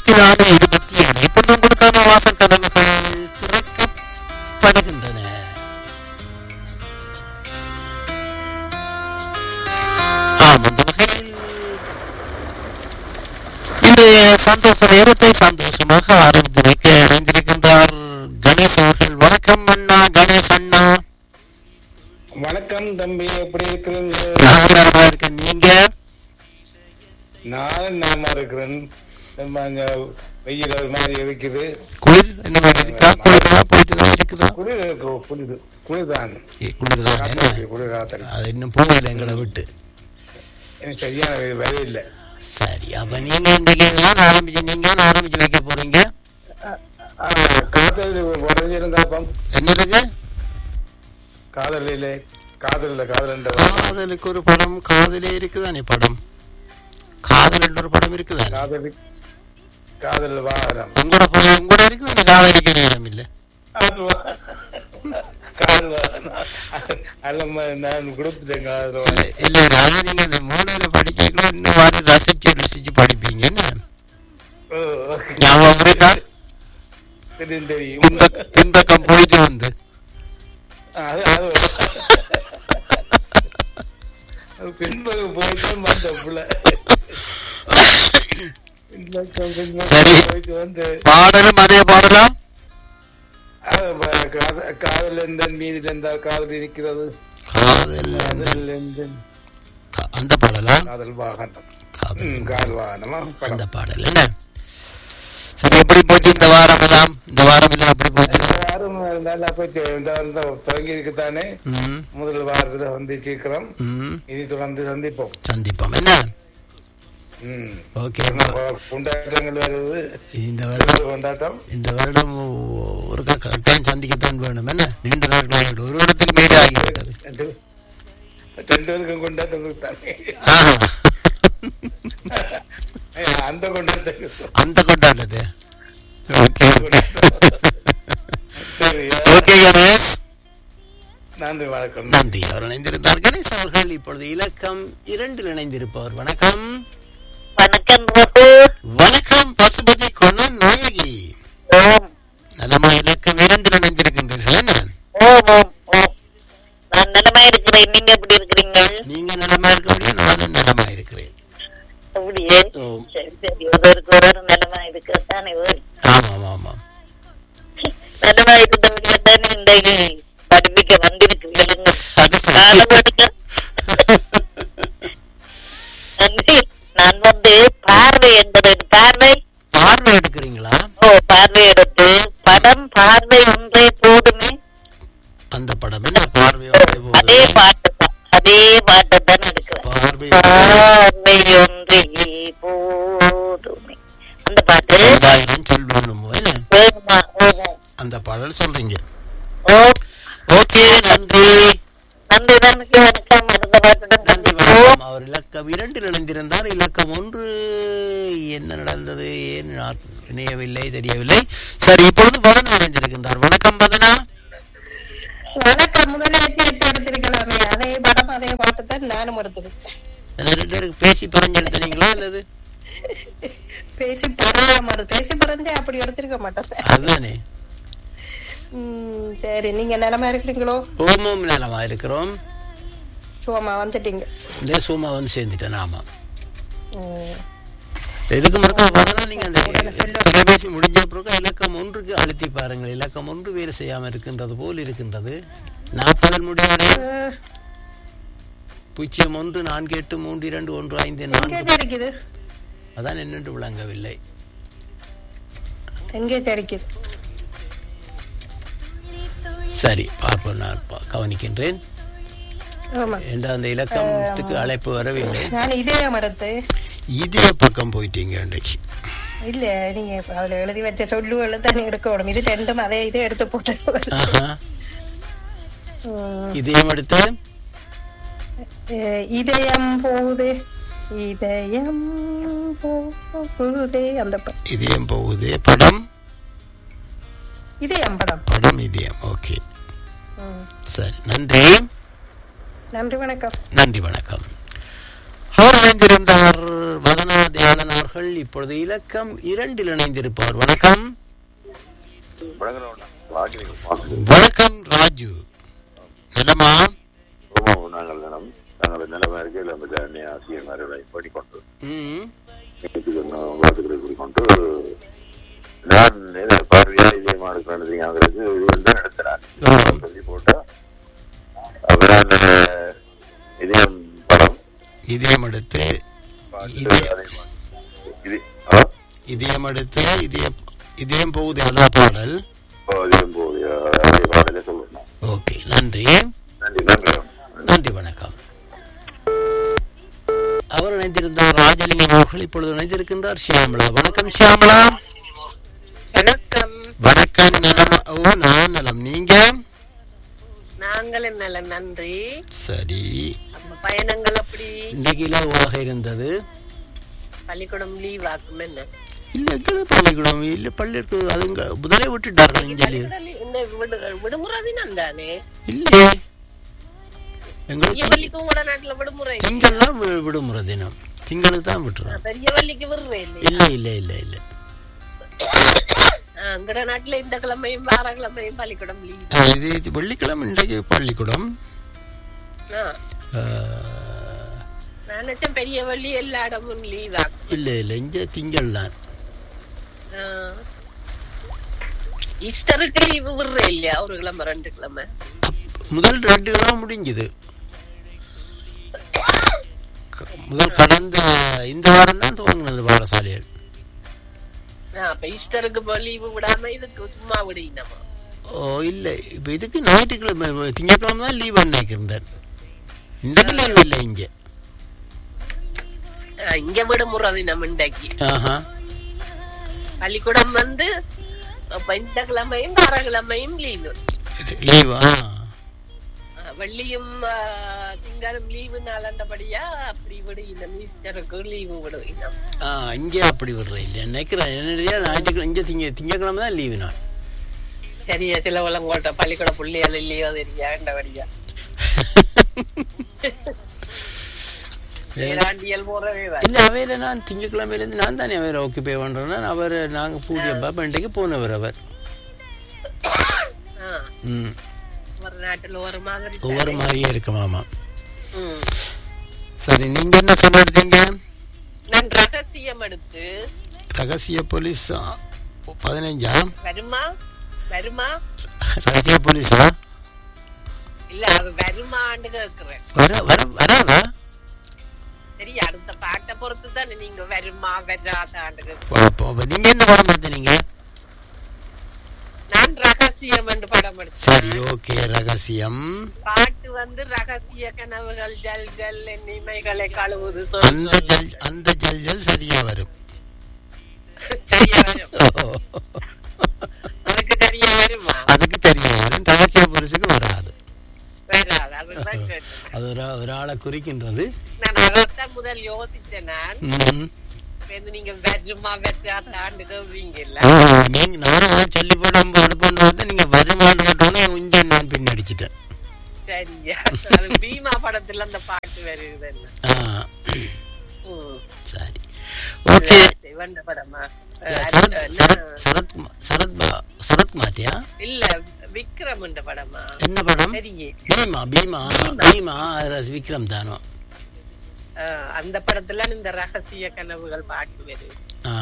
இருபத்தி நாலு இருபத்தி ஏழு இப்பொழுது உங்களுக்கான வாசல் கதவுகள் திறக்கப்படுகின்றன ஆம் அந்த வகையில் இன்றைய சந்தோஷ நேரத்தை சந்தோஷமாக ஆரம்பித்து வைக்க இணைந்திருக்கின்றார் கணேஷ் அவர்கள் வணக்கம் அண்ணா கணேஷ் அண்ணா வணக்கம் தம்பி எப்படி இருக்கிறீங்க நான் நலமா இருக்கேன் நீங்க நான் நாம இருக்கிறேன் நம்ம அங்க வெயில் ஒரு மாதிரி இருக்குது குளிர் என்ன மாதிரி இருக்கா குளிரா போயிட்டு தான் இருக்குதா குளிர் இருக்கு, குளிர் குளிர்தான் ஏ, குளிர் தான் என்ன காத்தடிக்கு, குளிர் காத்தடி அது இன்னும் போகல எங்களை விட்டு எனக்கு சரியான வேலை இல்லை சரி அப்ப நீங்க இன்றைக்கு தான் ஆரம்பிச்சு நீங்க தான் ஆரம்பிச்சு வைக்க போறீங்க காதல் உடஞ்சிடும் காப்பம் என்னதுக்கு காதலிலே காதல் காதல் காதலுக்கு ஒரு படம் காதலே இருக்குதானே படம் காதல் என்ற ஒரு படம் இருக்குதானே காதலி காதல் வாகனம் உங்களோட படம் உங்களோட இருக்குதானே காதலிக்க நேரம் இல்லை காதல் வா- காதல் வாகனம் அல்ல நான் கொடுத்துட்டேன் காதல் வாகனம். இல்ல அதாவது நீங்க இந்த மூலையில படிக்கணும் இன்னும் மாதிரி ரசிச்சு ருசிச்சு படிப்பீங்க என்ன ஓ, ஞாபகம் இருக்கா தெரியும் தெரியும் பின்பக்க பின்பக்கம் போயிட்டு வந்து அது அது அது பின்பக்கம் போயிட்டு வந்த புள்ள பின்பக்கம் பின்பக்கம் சரி. போயிட்டு வந்து பாடலும் அதே பாடலாம் அது ப- காத- காதல் எந்த மீதில் இருந்தால் காதல் இருக்கிறது காதல் காதல் எந்த கா- அந்த பாடலா காதல் வாகனம் காதல் ம், காதல் வாகனமா படம் அந்த பாடல் என்ன சரி எப்படி போச்சு இந்த வாரம் எல்லாம் இந்த வாரம் எல்லாம் எப்படி போச்சு யாரும் நல்லா போயிட்டு இந்த வாரம் தான் தொடங்கி இருக்குதானே ம் முதல் வாரத்துல வந்து சீக்கிரம் ம் இனி தொடர்ந்து சந்திப்போம் சந்திப்போம் என்ன ம் ஓகே கொண்டாட்டங்கள் வருது இந்த வருடம் கொண்டாட்டம் இந்த வருடம் ஒரு க- கட்டாயம் சந்திக்கத்தான் வேணும் என்ன நீண்ட நாட்கள் ஆகிவிடும் ஒரு வருடத்துக்கு மேலே ஆகிவிட்டது ரெண்டு ரெண்டு பேருக்கும் கொண்டாட்டம் கொடுத்தாங்க ஆஹா. அந்த கொண்டாட்டத்துக்கு அந்த கொண்டாட்டத்தை ஓகே சரி ஓகே கணேஷ் நன்றி வணக்கம் நன்றி அவர் இணைந்திருந்தார் கணேஷ் அவர்கள் இப்பொழுது இலக்கம் இரண்டில் இணைந்திருப்பவர் வணக்கம் வணக்கம் பாபு வணக்கம் பசுபதி கொணன் நாயகி ஓம் நலமா இலக்கம் இரண்டில் இணைந்திருக்கின்றீர்கள் என்ன ஓம் ஓம் ஓம் நான் நலமா இருக்கிறேன் நீங்க எப்படி இருக்கிறீங்க நீங்க நலமா இருக்க முடியும் நானும் நலமா இருக்கிறேன் அப்படியே ஓம். சரி சரி ஒருவருக்கு ஒரு நலமா இருக்கத்தானே வேணும். ஆமாம் ஆமாம் நலமா இருக்கிறபடியா தானே இன்றைக்கு படிப்பிக்க வந்திருக்கிறீங்க அது சரி. காலம் எடுக்க நன்றி நான் வந்து பார்வை என்பது பார்வை பார்வை எடுக்கிறீங்களா ஓ பார்வை எடுத்து படம் பார்வை ஒன்றே போதுமே அந்த படம் என்ன பார்வை ஒன்றே அதே போதும் பாட்டு தான் அதே பாட்டை தான் எடுக்கிறேன் பார்வை பார்வை ஒன்றே போதுமே அந்த பாட்டு ரெண்டாயிரம் சொல் வேணுமோ என்ன வேணுமா வேணும் அந்த பாடல் சொல்றீங்க ஓ ஓகே நன்றி நன்றி நன்றி வணக்கம் அடுத்த பாட்டுடன் நன்றி சந்திப்போம் வணக்கம் அவர் இலக்கம் இரண்டில் இணைந்திருந்தார் இலக்கம் ஒன்று என்ன நடந்தது ஏன் நான் இணையவில்லை தெரியவில்லை சரி இப்பொழுது வதனா இணைந்திருக்கின்றார் வணக்கம் வதனா வணக்கம் முதலாச்சு எடுத்து எடுத்திருக்கலாமே அதே படம் அதே பாட்டு தான் நானும் எடுத்தது என்ன ரெண்டு பேருக்கு பேசி பறஞ்செடுத்தீங்களா அல்லது பேசி பரவாம பேசி பறந்தே அப்படி எடுத்திருக்க மாட்டேன் அதுதானே உம் சரி நீங்க நிலமா இருக்கிறீங்களோ ஓமம் நலமா இருக்கிறோம் சும்மா வந்துட்டீங்க இந்த சும்மா வந்து சேர்ந்துட்டேன் ஆமா உம் இதுக்கு முறக்க வரலாம் நீங்க அந்த தொலைபேசி முடிஞ்ச பிறகு இலக்கம் ஒன்றுக்கு அழுத்தி பாருங்கள் இலக்கம் ஒன்று வேறு செய்யாமல் இருக்கின்றது போல் இருக்கின்றது நாற்பதில் முடிவடை அஹ், பூஜ்ஜியம் ஒன்று நான்கு எட்டு மூன்று இரண்டு ஒன்று ஐந்து எங்கே நான்கு கிடைக்குது அதான் என்னென்று விளங்கவில்லை எங்கே கிடைக்குது சரி பார்ப்போம் நான் பா- கவனிக்கின்றேன் ஆமா என்ற அந்த இலக்கத்துக்கு அழைப்பு வரவில்லை நான் இதே மடத்து இதே பக்கம் போயிட்டீங்க இன்றைக்கு இல்ல நீங்க இப்ப அதுல எழுதி வச்ச சொல்லுகளை தானே எடுக்கணும் இது ரெண்டும் அதே இதே எடுத்து போட்டு ஆஹா உம், இதையும் அடுத்து அஹ், இதயம் போகுது இதயம் போகுதே அந்த ப- இதயம் போகுது படம் இதயம் படம் படம் இதயம் ஓகே உம். சரி நன்றி நன்றி வணக்கம் நன்றி வணக்கம் அவர் இணைந்திருந்தவர் வதனா தயாளன் அவர்கள் இப்பொழுது இலக்கம் இரண்டில் இணைந்திருப்பார் வணக்கம் வணக்கம் ராஜு நலமா நாங்கள் நிலம் நாங்கள் நிலைமை இருக்கையில் அந்த ஆசிரியர்மாரை படிக்கொண்டு ம் வாக்குகளை கூறிக்கொண்டு நான் இதை பார்வையா இதயமா இருக்கிறது அவருக்கு இது வந்து நடத்தினார் சொல்லி போட்டா அப்புறம் அந்த இதயம் படம் இதயம் எடுத்து பாட்டு இது- அதை இது ஆ? இதயம் எடுத்து இதயம் இதயம் போகுது அதான் பாடல் ஓ, இதயம் போகுது அதே பாடலே சொல்லணும் ஓகே நன்றி நன்றி நன்றி நன்றி வணக்கம் அவர் இணைந்திருந்தார் ராஜலிங்கம் அவர்கள் இப்பொழுது இணைந்திருக்கின்றார் ஷியாமலா வணக்கம் ஷியாமலா வணக்கம் வணக்கம் நலம் ஓ நான் நலம் நீங்க நாங்களும் நல்ல நன்றி சரி நம்ம பயணங்கள் அப்படி இன்னைக்கு இலவாக இருந்தது பள்ளிக்கூடம் லீவ் ஆக்கும் என்ன இல்ல எங்க பள்ளிக்கூடம் இல்ல பள்ளி இருக்கு அதுங்க முதலே விட்டுட்டார்கள் இங்க leave. பள்ளிக்கூடம் leave- இந்த விடு- விடுமுறை தினம் தானே இல்லையே பெரிய எங்களுக்கு வள்ளிக்கும் கூட நாட்டுல விடுமுறை திங்கள்லாம் வி- விடுமுறை தினம் திங்களுக்கு தான் விட்டுறோம் பெரிய வள்ளிக்கு விடுறே இல்லையா இல்ல இல்ல இல்ல இல்ல அங்கட நாட்டுல இந்த கிழமையும் வார கிழமையும் பள்ளிக்கூடம் லீவ் ஆ, இது இது வெள்ளிக்கிழமை இன்றைக்கு பள்ளிக்கூடம் ஆ, நான் நினைச்சேன் பெரிய வள்ளி எல்லா இடமும் லீவ் ஆகும் இல்ல இல்ல இங்க திங்கள் தான் ஆ. ஈஸ்டருக்கு லீவு விடுறே இல்லையா ஒரு கிழமை ரெண்டு கிழமை முதல் ரெண்டு கிழமை முடிஞ்சுது க- முதல் கடந்த இந்த வாரம் தான் துவங்கினது பாடசாலைகள் ஆ, அப்ப ஈஸ்டருக்கு லீவு விடாம இதுக்கு சும்மா விடுங்க ஓ இல்ல இப்ப இதுக்கு ஞாயிற்றுக்கிழமை திங்கட்கிழமை தான் லீவ் நினைக்கின்றேன் இன்றைக்கு லீவ் இல்லை இங்க இங்க விடுமுறை தினம் இன்றைக்கு ஆஹா பள்ளிக்கூடம் வந்து அப்ப இந்த கிழமையும் வார கிழமையும் லீவு லீவா வெள்ளியும் ஆ, திங்களும் லீவு நாளாண்டபடியா அப்படி விடு இந்த ஈஸ்டருக்கு லீவு விடுவீங்க ஆ இங்கே அப்படி விடுறேன் இல்லை நினைக்கிறேன் என்னடியா ஞாயிற்றுக்கிழமை இங்கே திங்க திங்கக்கிழமை தான் லீவு நாள் சரியா சில உலங்கோட்ட பள்ளிக்கூட புள்ளியால் இல்லையோ தெரியா என்றபடியா வேளாண்டியல் போறவே தான் இல்லை அவையில் நான் திங்கக்கிழமையிலேருந்து நான் தானே அவரை ஓக்கிபே பண்ணுறேன்னா அவர் நாங்கள் பூஜை பண்டிகைக்கு போனவர் அவர் ஆ, ம் ஒரு நாட்டுல ஒரு மாதிரி ஒவ்வொரு மாதிரியே இருக்கு மாமா ம். சரி நீங்கள் என்ன சொல்லிடுறீங்க நான் ரகசியம் எடுத்து ரகசிய போலீஸ் பதினஞ்சா வருமா வருமா ரகசிய போலீஸா இல்ல அது வருமான்னு கேக்குறேன் வர வர வராதா சரி அடுத்த பாட்டை பொறுத்து தானே நீங்க வருமா வராதான்னு கேக்குறேன். பார்ப்போம் அப்போ நீங்கள் என்ன படம் பார்த்தீங்க நான் ரகசியம் என்று படம் சரி எடுத்தேன் ஓகே ரகசியம் பாட்டு வந்து ரகசிய கனவுகள் ஜல்கள் இமைகளை கழுவுது சொல் அந்த சொல். ஜல் அந்த ஜல் ஜல் சரியா வரும் சரியா வரும் உனக்கு சரியா வருமா அதுக்கு தெரியா வரும் ரகசிய போலீஸுக்கு வராது வராது அதுதான் கேட்டேன் அது ஒரு ஒரு ஆளை குறிக்கின்றது நான் அதைத்தான் முதல் யோசிச்சேன் நான் ம். இப்ப நீங்க வருமா வராதான்னு கேட்பீங்கல்ல ஆ, நீங்க நானும் அதான் சொல்லி போட்டு நம்ம அடுப்பாண்டு வந்து நீங்க வருமானு கேட்டோன்னே கொஞ்சம் நான் பின்னடிச்சிட்டேன் சரியா அது பீமா படத்துல அந்த பாட்டு வருது ஆ, சரி ஓகே வந்த படமா சரத் அஹ் சரத் என்ன- சரத் சரத் பா- சரத் மாட்டியா இல்ல விக்ரம் இந்த படமா என்ன படம் சரியே பீமா பீமா பீமா அது விக்ரம் தானோ அஹ் அந்த படத்துல இந்த ரகசிய கனவுகள் பாட்டு வருது ஆ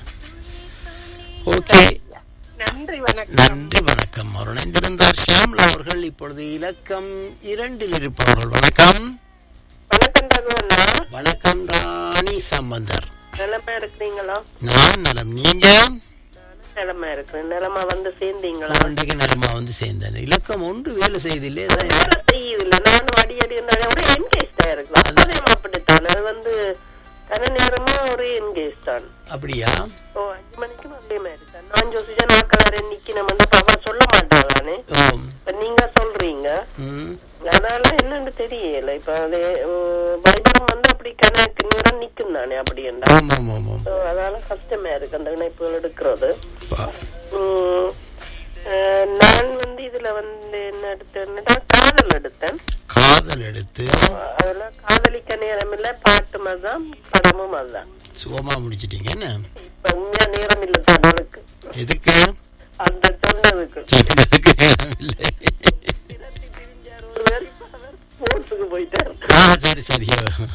ஓகே நன்றி வணக்கம் நன்றி வணக்கம் அவர் இணைந்திருந்தார் ஷியாம்லா அவர்கள் இப்பொழுது இலக்கம் இரண்டில் இருப்பவர்கள் வணக்கம் வணக்கம் தகவலா வணக்கம் ராணி சம்பந்தர் நிலமா இருக்கிறீங்களா நான் நலம் நீங்க நிலமா இருக்கிறேன் நிலமா வந்து சேர்ந்தீங்களா பண்டிகை நலமா வந்து சேர்ந்தேன் இலக்கம் ஒன்று வேலை செய்தில்லே அதான் வேலை செய்யவில்லை நானும் அடியடி இருந்தாலும் ஒரு என்கேஜ் தான் இருக்கலாம் அதே அப்படித்தான் அது வந்து கன நேரமும் ஒரு என்கேஜ் தான் அப்படியா ஓ அஞ்சு மணிக்கு அதே மாதிரி தான் நான் ஜோசிச்சா நாக்களார நிக்கணும் வந்து பாப்பா சொல்ல மாட்டாங்களானே ஓம் இப்ப நீங்க சொல்றீங்க ம் அதனால என்னன்னு தெரியல இப்ப அது வைபரம் வந்து அப்படி கணக்கு நேரம் நிக்கும் தானே அப்படி என்றா ஆமாம் ஆமாம் ஆமாம் So, அதனால கஷ்டமா இருக்கு அந்த இணைப்புகள் எடுக்கிறது பா- உம், அஹ், நான் வந்து இதுல வந்து என்ன எடுத்தேன்னா காதல் எடுத்தேன் காதல் எடுத்து அதுல காதலிக்க நேரம் இல்ல பாட்டும் அதுதான் படமும் அதுதான் சுகமா முடிச்சிட்டீங்க என்ன இப்ப உண்மையா நேரம் இல்ல தான் அவளுக்கு எதுக்கு அந்த சொன்னதுக்கு சொன்னதுக்கு நேரம் இல்லை ஒருவர் ஸ்போர்ட்ஸுக்கு போயிட்டாரு ஆ சரி சரி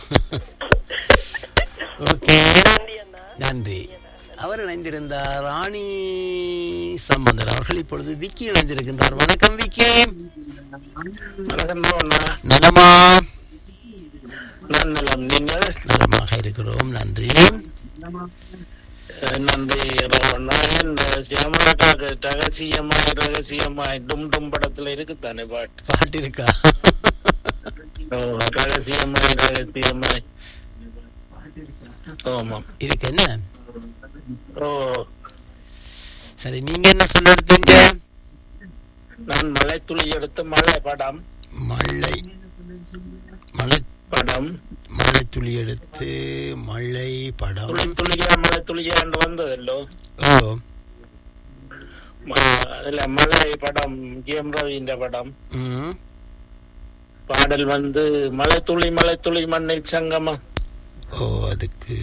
ஓகே நன்றி அண்ணா நன்றி அவர் இணைந்திருந்தார் ராணி சம்பந்தர் அவர்கள் இப்பொழுது விக்கி இணைந்திருக்கின்றார் வணக்கம் விக்கி வணக்கம் அண்ணா. நலமா நான் நலம் நீங்கள் நலமாக இருக்கிறோம் நன்றி அஹ், நன்றி ரவண்ணா. இந்த சியாமலாக்காக்கு ரகசியமாய் ரகசியமாய் டும் டும் படத்துல இருக்குதானே பாட்டு பாட்டு இருக்கா ஓ, ரகசியமாய் ரகசியமாய் ஆமாம் இருக்கு என்ன ஓ சரி நீங்க என்ன சொல்ல எடுத்தீங்க நான் மலை துளி எடுத்து மலை படம் மழை மழை படம் மழை துளி எடுத்து மழை படம் துளி துளியா மலை துளியா என்று வந்ததல்லோ ஓ ம- அதுல மலை படம் ஜிஎம் ரவின்ற படம் ம் பாடல் வந்து மலை துளி மலை துளி மண்ணில் சங்கமம் ஓ அதுக்கு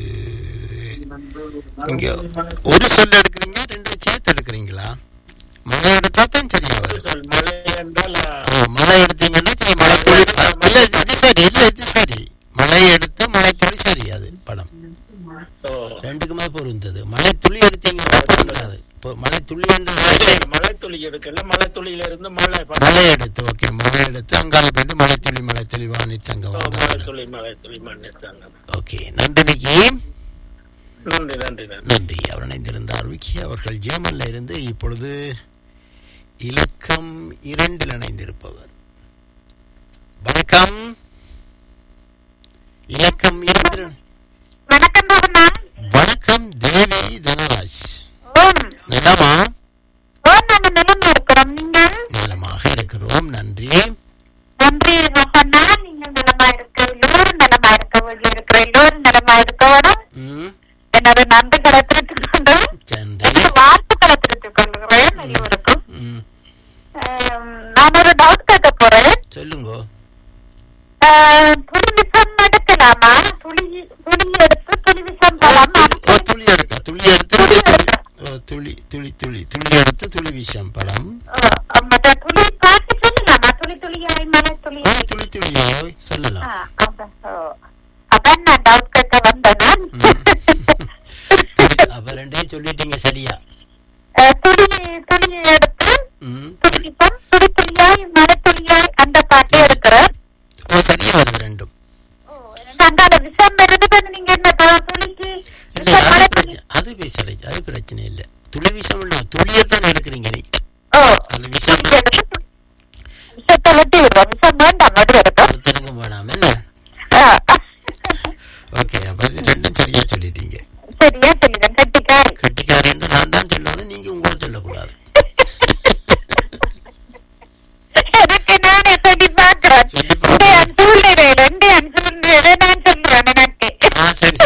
இங்க ஒரு சொல் எடுக்கிறீங்க ரெண்டு சேர்த்து எடுக்கிறீங்களா மழை எடுத்தா தான் சரியா வரும் சொல் மலை என்றால் ஓ, மழை எடுத்தீங்கன்னா சரி, மழை துளி இல்ல இது சரி இல்ல இது சரி மழை எடுத்து மழை துளி சரி அது படம் ஓ ரெண்டுக்குமே பொருந்தது மழை துளி எடுத்தீங்கன்னா பொருந்தாது இப்போ மழை துளி என்ற மலை துளி எடுக்கல மலை துளியில இருந்து மலை படம் மழை எடுத்து ஓகே மழை எடுத்து அங்கால போயிட்டு மழை துளி மழை துளி வாணி ஓ, சங்கம் மலை துளி மலை துளி மண்ணில் சங்கமம் ஓகே நன்றி விக்கி நன்றி நன்றி நன்றி நன்றி அவர் இணைந்திருந்தார் விக்கி அவர்கள் ஜெர்மன்ல இருந்து இப்பொழுது இலக்கம் இரண்டில் இணைந்திருப்பவர் வணக்கம் இலக்கம் இரண்டில் வணக்கம் பாபண்ணா வணக்கம் தேவி தனராஜ் ஓம் நலமா ஓம் நாங்க நிலமா இருக்கிறோம் நீங்கள் நலமாக இருக்கிறோம் நன்றி நன்றி ரோஹண்ணா நீங்கள் நலமா இருக்க எல்லோரும் நலமா இருக்க வேண்டிய இருக்கிற எல்லோரும் நலமா இருக்கணும் ம் எனது நன்றிகளை தெரிவித்துக் கொண்டு நன்றி எனது வாழ்த்துக்களை தெரிவித்துக் கொள்கிறேன் எல்லோருக்கும் ம் ஆம், நான் ஒரு டவுட் கேட்க போறேன் சொல்லுங்க ஆஹ், புலி விஷம் எடுக்கலாமா புலி புலி எடுத்து புலி விஷம் பழம் ஓ துளி எடுக்க துளி எடுத்து துளி துளி ஓ துளி துளி துளி துளி எடுத்து துளி விஷம் படம் மற்ற துளி பாட்டு சொல்லலாமா துளி துளியாய் மலை ஓ துளியாய் துளி துளியோ சொல்லலாம் ஆ, அதான், ஓ. அதான் நான் டவுட் கேட்க வந்தேன் நான். துளி- அப்ப ரெண்டே சொல்லிட்டீங்க சரியா அஹ், துளி துளியை எடுத்து ம் துளிப்பம் துளி துளியாய் மலை துளியாய் அந்த பாட்டு எடுக்கிறேன் ஓ சரியா வருது ரெண்டும் அந்தால விஷம் வருதுன்னு நீங்க என்ன ப- துளிக்கு இல்ல விஷம் அது மலை துளி பிரச்சனை அது பேசலை அது பிரச்சனை இல்ல துளி விஷம் இல்ல துளியை தான் எடுக்கிறீங்க நீ ஓ அது விஷம் துளி எடுத்து விஷத்தை வெட்டி விடுறோம் விஷம் வேண்டாம் மறு எடுக்கும் ஒருத்தருங்க வேணாம் என்ன ஓகே அப்ப இது ரெண்டும் சரியா சொல்லிட்டீங்க சரியா சொல்லுங்க கட்டிக்காய் கட்டிக்காரன் நான் தான் சொல்லணும் நீங்க உங்களை சொல்லக்கூடாது எனக்கு நானே சொல்லி பார்க்கிறேன் சொல்லி பார்க்கிறேன். இந்தியன் சூழ்நிலையில இந்தியன் சூழ்நிலையில நான் சொல்றேன் எனக்கு ஆ சரி